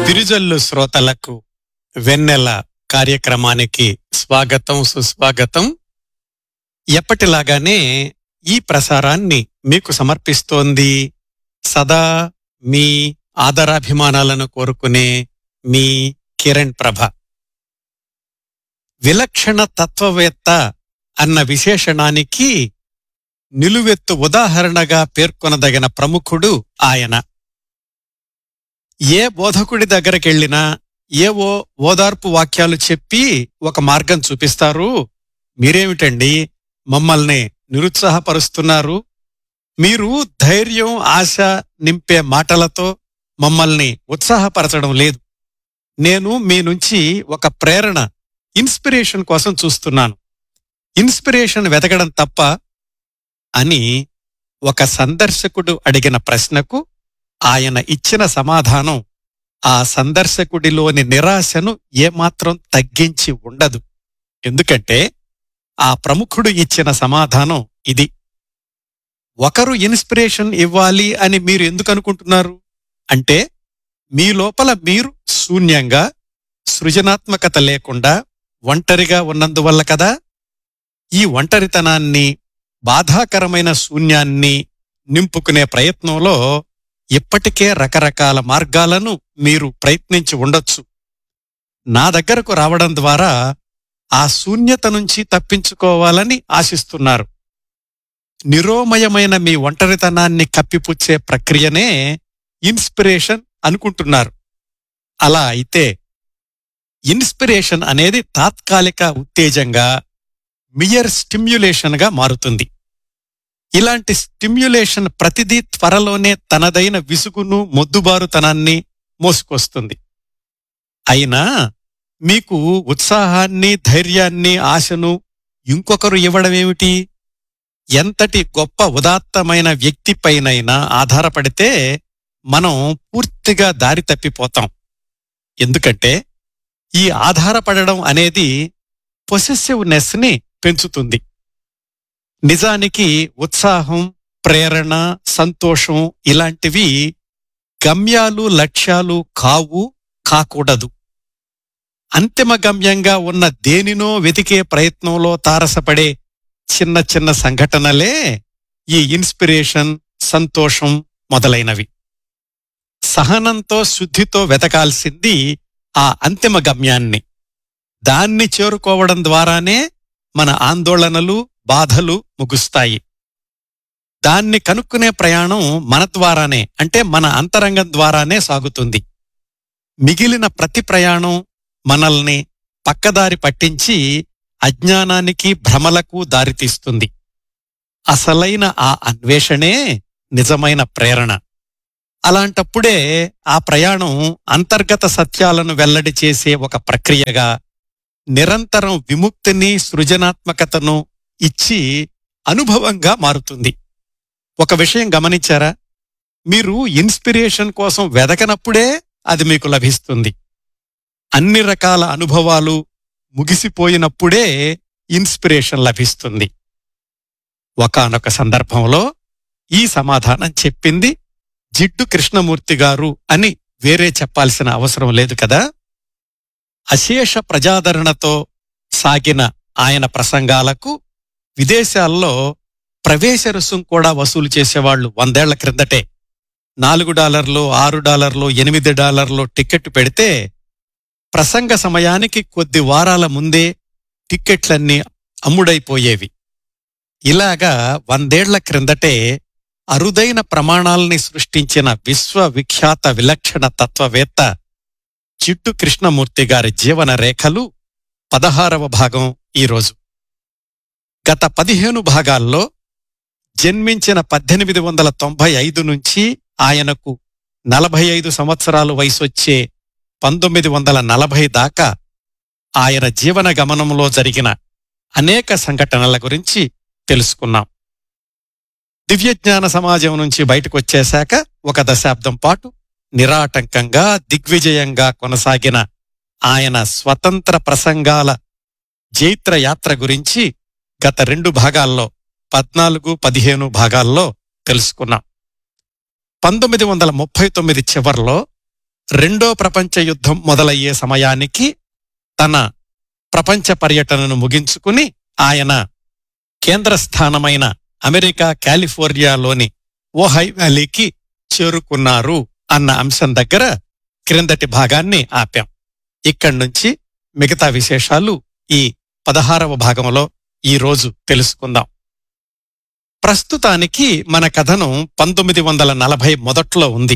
విరుజల్లు శ్రోతలకు వెన్నెల కార్యక్రమానికి స్వాగతం సుస్వాగతం ఎప్పటిలాగానే ఈ ప్రసారాన్ని మీకు సమర్పిస్తోంది సదా మీ ఆదరాభిమానాలను కోరుకునే మీ కిరణ్ ప్రభ విలక్షణ తత్వవేత్త అన్న విశేషణానికి నిలువెత్తు ఉదాహరణగా పేర్కొనదగిన ప్రముఖుడు ఆయన ఏ బోధకుడి దగ్గరకెళ్ళినా ఏవో ఓదార్పు వాక్యాలు చెప్పి ఒక మార్గం చూపిస్తారు మీరేమిటండి మమ్మల్ని నిరుత్సాహపరుస్తున్నారు మీరు ధైర్యం ఆశ నింపే మాటలతో మమ్మల్ని ఉత్సాహపరచడం లేదు నేను మీ నుంచి ఒక ప్రేరణ ఇన్స్పిరేషన్ కోసం చూస్తున్నాను ఇన్స్పిరేషన్ వెతకడం తప్ప అని ఒక సందర్శకుడు అడిగిన ప్రశ్నకు ఆయన ఇచ్చిన సమాధానం ఆ సందర్శకుడిలోని నిరాశను ఏమాత్రం తగ్గించి ఉండదు ఎందుకంటే ఆ ప్రముఖుడు ఇచ్చిన సమాధానం ఇది ఒకరు ఇన్స్పిరేషన్ ఇవ్వాలి అని మీరు ఎందుకు అనుకుంటున్నారు అంటే మీ లోపల మీరు శూన్యంగా సృజనాత్మకత లేకుండా ఒంటరిగా ఉన్నందువల్ల కదా ఈ ఒంటరితనాన్ని బాధాకరమైన శూన్యాన్ని నింపుకునే ప్రయత్నంలో ఇప్పటికే రకరకాల మార్గాలను మీరు ప్రయత్నించి ఉండొచ్చు నా దగ్గరకు రావడం ద్వారా ఆ శూన్యత నుంచి తప్పించుకోవాలని ఆశిస్తున్నారు నిరోమయమైన మీ ఒంటరితనాన్ని కప్పిపుచ్చే ప్రక్రియనే ఇన్స్పిరేషన్ అనుకుంటున్నారు అలా అయితే ఇన్స్పిరేషన్ అనేది తాత్కాలిక ఉత్తేజంగా మియర్ స్టిమ్యులేషన్గా మారుతుంది ఇలాంటి స్టిమ్యులేషన్ ప్రతిదీ త్వరలోనే తనదైన విసుగును మొద్దుబారుతనాన్ని మోసుకొస్తుంది అయినా మీకు ఉత్సాహాన్ని ధైర్యాన్ని ఆశను ఇంకొకరు ఇవ్వడమేమిటి ఎంతటి గొప్ప ఉదాత్తమైన వ్యక్తిపైనైనా ఆధారపడితే మనం పూర్తిగా దారి తప్పిపోతాం ఎందుకంటే ఈ ఆధారపడడం అనేది పొసెసివ్నెస్ ని పెంచుతుంది నిజానికి ఉత్సాహం ప్రేరణ సంతోషం ఇలాంటివి గమ్యాలు లక్ష్యాలు కావు కాకూడదు అంతిమ గమ్యంగా ఉన్న దేనినో వెతికే ప్రయత్నంలో తారసపడే చిన్న చిన్న సంఘటనలే ఈ ఇన్స్పిరేషన్ సంతోషం మొదలైనవి సహనంతో శుద్ధితో వెతకాల్సింది ఆ అంతిమ గమ్యాన్ని దాన్ని చేరుకోవడం ద్వారానే మన ఆందోళనలు బాధలు ముగుస్తాయి దాన్ని కనుక్కునే ప్రయాణం మన ద్వారానే అంటే మన అంతరంగం ద్వారానే సాగుతుంది మిగిలిన ప్రతి ప్రయాణం మనల్ని పక్కదారి పట్టించి అజ్ఞానానికి భ్రమలకు దారితీస్తుంది అసలైన ఆ అన్వేషణే నిజమైన ప్రేరణ అలాంటప్పుడే ఆ ప్రయాణం అంతర్గత సత్యాలను వెల్లడి చేసే ఒక ప్రక్రియగా నిరంతరం విముక్తిని సృజనాత్మకతను ఇచ్చి అనుభవంగా మారుతుంది ఒక విషయం గమనించారా మీరు ఇన్స్పిరేషన్ కోసం వెదకనప్పుడే అది మీకు లభిస్తుంది అన్ని రకాల అనుభవాలు ముగిసిపోయినప్పుడే ఇన్స్పిరేషన్ లభిస్తుంది ఒకానొక సందర్భంలో ఈ సమాధానం చెప్పింది జిడ్డు కృష్ణమూర్తి గారు అని వేరే చెప్పాల్సిన అవసరం లేదు కదా అశేష ప్రజాదరణతో సాగిన ఆయన ప్రసంగాలకు విదేశాల్లో ప్రవేశ రుసుం కూడా వసూలు చేసేవాళ్లు వందేళ్ల క్రిందటే నాలుగు డాలర్లు ఆరు డాలర్లు ఎనిమిది డాలర్లు టికెట్ పెడితే ప్రసంగ సమయానికి కొద్ది వారాల ముందే టిక్కెట్లన్నీ అమ్ముడైపోయేవి ఇలాగా వందేళ్ల క్రిందటే అరుదైన ప్రమాణాల్ని సృష్టించిన విశ్వవిఖ్యాత విలక్షణ తత్వవేత్త చిట్టు కృష్ణమూర్తి గారి జీవన రేఖలు పదహారవ భాగం ఈరోజు గత పదిహేను భాగాల్లో జన్మించిన పద్దెనిమిది వందల తొంభై ఐదు నుంచి ఆయనకు నలభై ఐదు సంవత్సరాలు వయసొచ్చే పంతొమ్మిది వందల నలభై దాకా ఆయన జీవన గమనంలో జరిగిన అనేక సంఘటనల గురించి తెలుసుకున్నాం దివ్యజ్ఞాన సమాజం నుంచి బయటకొచ్చేశాక ఒక దశాబ్దం పాటు నిరాటంకంగా దిగ్విజయంగా కొనసాగిన ఆయన స్వతంత్ర ప్రసంగాల జైత్ర యాత్ర గురించి గత రెండు భాగాల్లో పద్నాలుగు పదిహేను భాగాల్లో తెలుసుకున్నాం పంతొమ్మిది వందల ముప్పై తొమ్మిది చివర్లో రెండో ప్రపంచ యుద్ధం మొదలయ్యే సమయానికి తన ప్రపంచ పర్యటనను ముగించుకుని ఆయన కేంద్ర స్థానమైన అమెరికా కాలిఫోర్నియాలోని ఓహై వ్యాలీకి చేరుకున్నారు అన్న అంశం దగ్గర క్రిందటి భాగాన్ని ఆపాం ఇక్కడి నుంచి మిగతా విశేషాలు ఈ పదహారవ భాగంలో ఈ రోజు తెలుసుకుందాం ప్రస్తుతానికి మన కథనం పంతొమ్మిది వందల నలభై మొదట్లో ఉంది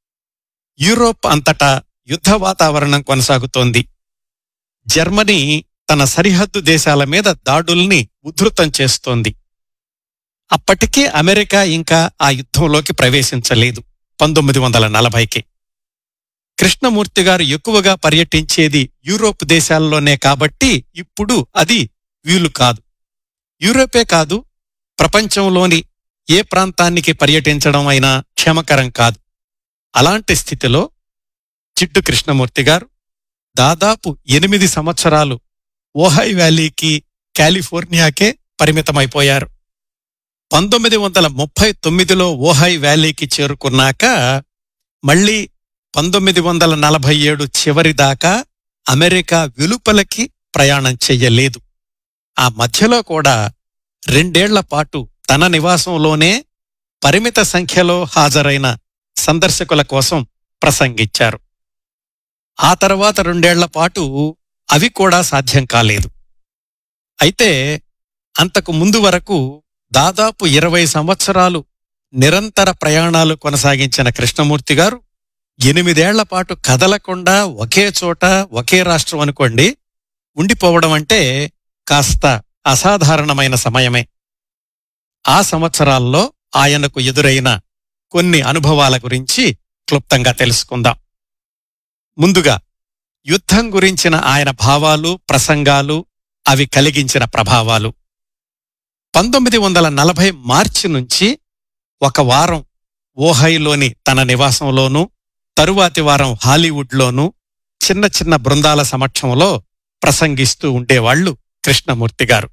యూరోప్ అంతటా యుద్ధ వాతావరణం కొనసాగుతోంది జర్మనీ తన సరిహద్దు దేశాల మీద దాడుల్ని ఉధృతం చేస్తోంది అప్పటికే అమెరికా ఇంకా ఆ యుద్ధంలోకి ప్రవేశించలేదు పంతొమ్మిది వందల నలభైకి కృష్ణమూర్తి గారు ఎక్కువగా పర్యటించేది యూరోప్ దేశాల్లోనే కాబట్టి ఇప్పుడు అది వీలు కాదు యూరోపే కాదు ప్రపంచంలోని ఏ ప్రాంతానికి పర్యటించడం అయినా క్షేమకరం కాదు అలాంటి స్థితిలో చిట్టు కృష్ణమూర్తి గారు దాదాపు ఎనిమిది సంవత్సరాలు ఓహై వ్యాలీకి కాలిఫోర్నియాకే పరిమితమైపోయారు పంతొమ్మిది వందల ముప్పై తొమ్మిదిలో ఓహై వ్యాలీకి చేరుకున్నాక మళ్ళీ పంతొమ్మిది వందల నలభై ఏడు చివరి దాకా అమెరికా వెలుపలకి ప్రయాణం చెయ్యలేదు ఆ మధ్యలో కూడా రెండేళ్ల పాటు తన నివాసంలోనే పరిమిత సంఖ్యలో హాజరైన సందర్శకుల కోసం ప్రసంగించారు ఆ తర్వాత రెండేళ్ల పాటు అవి కూడా సాధ్యం కాలేదు అయితే అంతకు ముందు వరకు దాదాపు ఇరవై సంవత్సరాలు నిరంతర ప్రయాణాలు కొనసాగించిన కృష్ణమూర్తి గారు ఎనిమిదేళ్ల పాటు కదలకుండా ఒకే చోట ఒకే రాష్ట్రం అనుకోండి ఉండిపోవడం అంటే కాస్త అసాధారణమైన సమయమే ఆ సంవత్సరాల్లో ఆయనకు ఎదురైన కొన్ని అనుభవాల గురించి క్లుప్తంగా తెలుసుకుందాం ముందుగా యుద్ధం గురించిన ఆయన భావాలు ప్రసంగాలు అవి కలిగించిన ప్రభావాలు పంతొమ్మిది వందల నలభై మార్చి నుంచి ఒక వారం ఓహైలోని తన నివాసంలోనూ తరువాతి వారం హాలీవుడ్లోనూ చిన్న చిన్న బృందాల సమక్షంలో ప్రసంగిస్తూ ఉండేవాళ్లు కృష్ణమూర్తి గారు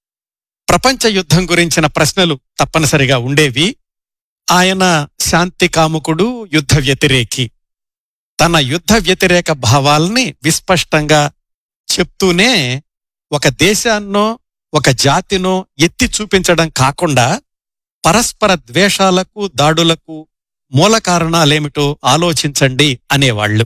ప్రపంచ యుద్ధం గురించిన ప్రశ్నలు తప్పనిసరిగా ఉండేవి ఆయన శాంతి కాముకుడు యుద్ధ వ్యతిరేకి తన యుద్ధ వ్యతిరేక భావాల్ని విస్పష్టంగా చెప్తూనే ఒక దేశాన్నో ఒక జాతినో ఎత్తి చూపించడం కాకుండా పరస్పర ద్వేషాలకు దాడులకు మూల కారణాలేమిటో ఆలోచించండి అనేవాళ్లు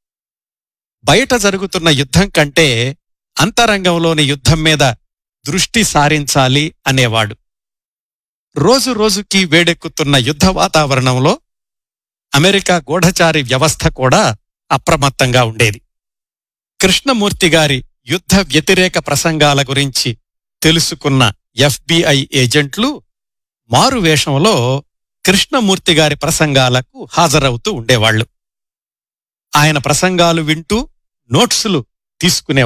బయట జరుగుతున్న యుద్ధం కంటే అంతరంగంలోని యుద్ధం మీద దృష్టి సారించాలి అనేవాడు రోజు రోజుకి వేడెక్కుతున్న యుద్ధ వాతావరణంలో అమెరికా గూఢచారి వ్యవస్థ కూడా అప్రమత్తంగా ఉండేది కృష్ణమూర్తి గారి యుద్ధ వ్యతిరేక ప్రసంగాల గురించి తెలుసుకున్న ఎఫ్బిఐ ఏజెంట్లు మారువేషంలో కృష్ణమూర్తి గారి ప్రసంగాలకు హాజరవుతూ ఉండేవాళ్లు ఆయన ప్రసంగాలు వింటూ నోట్సులు తీసుకునే